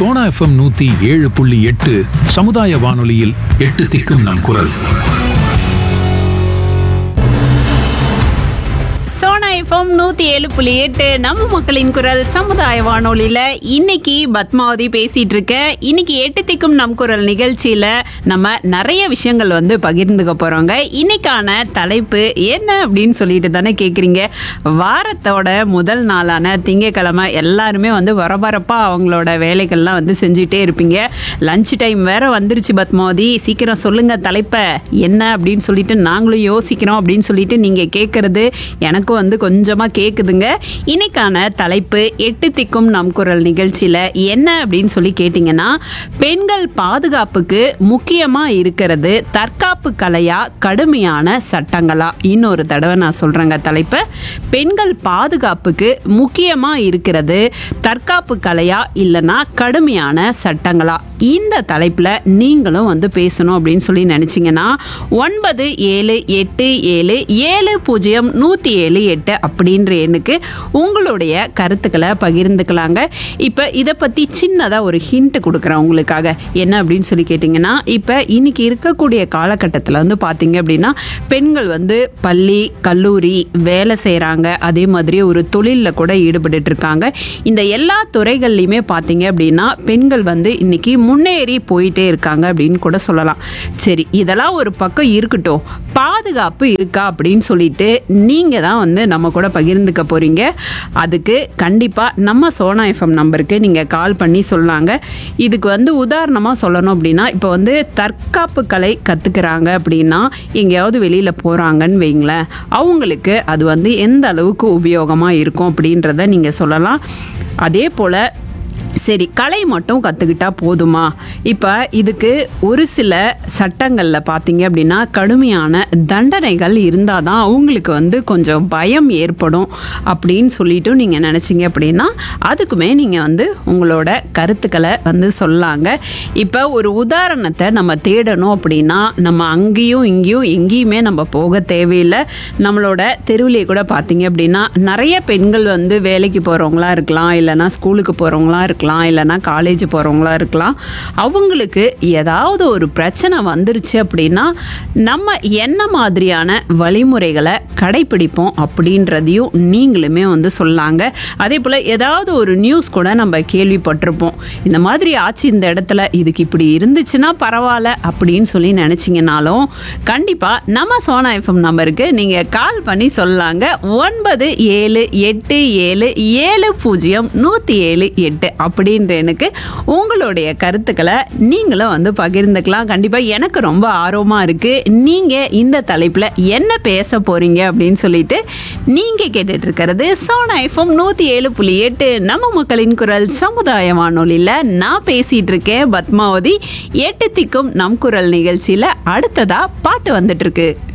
Sona FM நூத்தி ஏழு புள்ளி எட்டு சமுதாய வானொலியில் எட்டு திக்கும் நம் குரல் சோனா எஃப்எம் நூத்தி ஏழு புள்ளி எட்டு நம்ம மக்களின் குரல் சமுதாய வானொலியில இன்னைக்கு பத்மாவதி பேசிட்டு இருக்க இன்னைக்கு எட்டு திக்கும் நம் குரல் நிகழ்ச்சியில நம்ம நிறைய விஷயங்கள் வந்து பகிர்ந்துக்க போறோங்க இன்னைக்கான தலைப்பு என்ன அப்படின்னு சொல்லிட்டு தானே கேக்குறீங்க வாரத்தோட முதல் நாளான திங்கக்கிழமை எல்லாருமே வந்து வரபரப்பா அவங்களோட வேலைகள்லாம் வந்து செஞ்சுட்டே இருப்பீங்க லஞ்ச் டைம் வேற வந்துருச்சு பத்மாவதி சீக்கிரம் சொல்லுங்க தலைப்பை என்ன அப்படின்னு சொல்லிட்டு நாங்களும் யோசிக்கிறோம் அப்படின்னு சொல்லிட்டு நீங்க கேட்கறது எனக்கும் வந்து கொஞ்சமா கேக்குதுங்க இன்னைக்கான தலைப்பு எட்டு திக்கும் நம் குரல் நிகழ்ச்சியில என்ன அப்படின்னு சொல்லி கேட்டிங்கன்னா பெண்கள் பாதுகாப்புக்கு முக்கியமா இருக்கிறது தற்காப்பு கலையா கடுமையான சட்டங்களா இன்னொரு தடவை நான் சொல்றேங்க தலைப்பு பெண்கள் பாதுகாப்புக்கு முக்கியமா இருக்கிறது தற்காப்பு கலையா இல்லைன்னா கடுமையான சட்டங்களா இந்த தலைப்புல நீங்களும் வந்து பேசணும் அப்படின்னு சொல்லி நினைச்சீங்கன்னா ஒன்பது ஏழு எட்டு ஏழு ஏழு பூஜ்ஜியம் நூற்றி ஏழு எட்டு அப்படின்ற எண்ணுக்கு உங்களுடைய கருத்துக்களை பகிர்ந்துக்கலாங்க இப்போ இதை பற்றி சின்னதாக ஒரு ஹிண்ட் கொடுக்குறேன் உங்களுக்காக என்ன அப்படின்னு சொல்லி கேட்டிங்கன்னா இப்போ இன்னைக்கு இருக்கக்கூடிய காலகட்டத்தில் வந்து பார்த்தீங்க அப்படின்னா பெண்கள் வந்து பள்ளி கல்லூரி வேலை செய்கிறாங்க அதே மாதிரி ஒரு தொழிலில் கூட ஈடுபட்டுட்டு இருக்காங்க இந்த எல்லா துறைகள்லையுமே பார்த்தீங்க அப்படின்னா பெண்கள் வந்து இன்னைக்கு முன்னேறி போயிட்டே இருக்காங்க அப்படின்னு கூட சொல்லலாம் சரி இதெல்லாம் ஒரு பக்கம் இருக்கட்டும் பாதுகாப்பு இருக்கா அப்படின்னு சொல்லிட்டு நீங்கள் தான் வந்து நம்ம கூட பகிர்ந்துக்க போகிறீங்க அதுக்கு கண்டிப்பாக நம்ம சோனா எஃப்எம் நம்பருக்கு நீங்கள் கால் பண்ணி சொல்லாங்க இதுக்கு வந்து உதாரணமாக சொல்லணும் அப்படின்னா இப்போ வந்து தற்காப்பு கலை கற்றுக்கிறாங்க அப்படின்னா எங்கேயாவது வெளியில் போகிறாங்கன்னு வைங்களேன் அவங்களுக்கு அது வந்து எந்த அளவுக்கு உபயோகமாக இருக்கும் அப்படின்றத நீங்கள் சொல்லலாம் அதே போல் சரி கலை மட்டும் கற்றுக்கிட்டா போதுமா இப்போ இதுக்கு ஒரு சில சட்டங்களில் பார்த்தீங்க அப்படின்னா கடுமையான தண்டனைகள் இருந்தால் தான் அவங்களுக்கு வந்து கொஞ்சம் பயம் ஏற்படும் அப்படின்னு சொல்லிட்டு நீங்கள் நினச்சிங்க அப்படின்னா அதுக்குமே நீங்கள் வந்து உங்களோட கருத்துக்களை வந்து சொல்லாங்க இப்போ ஒரு உதாரணத்தை நம்ம தேடணும் அப்படின்னா நம்ம அங்கேயும் இங்கேயும் எங்கேயுமே நம்ம போக தேவையில்லை நம்மளோட தெருவிலே கூட பார்த்தீங்க அப்படின்னா நிறைய பெண்கள் வந்து வேலைக்கு போகிறவங்களா இருக்கலாம் இல்லைன்னா ஸ்கூலுக்கு போகிறவங்களா இருக்கலாம் இல்லைன்னா காலேஜ் போகிறவங்களா இருக்கலாம் அவங்களுக்கு ஏதாவது ஒரு பிரச்சனை வந்துருச்சு அப்படின்னா நம்ம என்ன மாதிரியான வழிமுறைகளை கடைப்பிடிப்போம் அப்படின்றதையும் நீங்களுமே வந்து சொல்லாங்க அதே போல் ஏதாவது ஒரு நியூஸ் கூட நம்ம கேள்விப்பட்டிருப்போம் இந்த மாதிரி ஆச்சு இந்த இடத்துல இதுக்கு இப்படி இருந்துச்சுன்னா பரவாயில்ல அப்படின்னு சொல்லி நினச்சிங்கனாலும் கண்டிப்பாக நம்ம சோனா எஃப்எம் நம்பருக்கு நீங்கள் கால் பண்ணி சொல்லாங்க ஒன்பது ஏழு எட்டு ஏழு ஏழு பூஜ்ஜியம் நூற்றி ஏழு எட்டு அப்படின்ற எனக்கு உங்களுடைய கருத்துக்களை நீங்களும் வந்து பகிர்ந்துக்கலாம் கண்டிப்பாக எனக்கு ரொம்ப ஆர்வமாக இருக்குது நீங்கள் இந்த தலைப்பில் என்ன பேச போகிறீங்க அப்படின்னு சொல்லிட்டு நீங்கள் கேட்டுட்டு இருக்கிறது சோனா எஃப்எம் நூற்றி ஏழு புள்ளி எட்டு நம்ம மக்களின் குரல் சமுதாய வானொலியில் நான் பேசிகிட்டு இருக்கேன் பத்மாவதி எட்டு திக்கும் நம் குரல் நிகழ்ச்சியில் அடுத்ததாக பாட்டு வந்துட்டு இருக்கு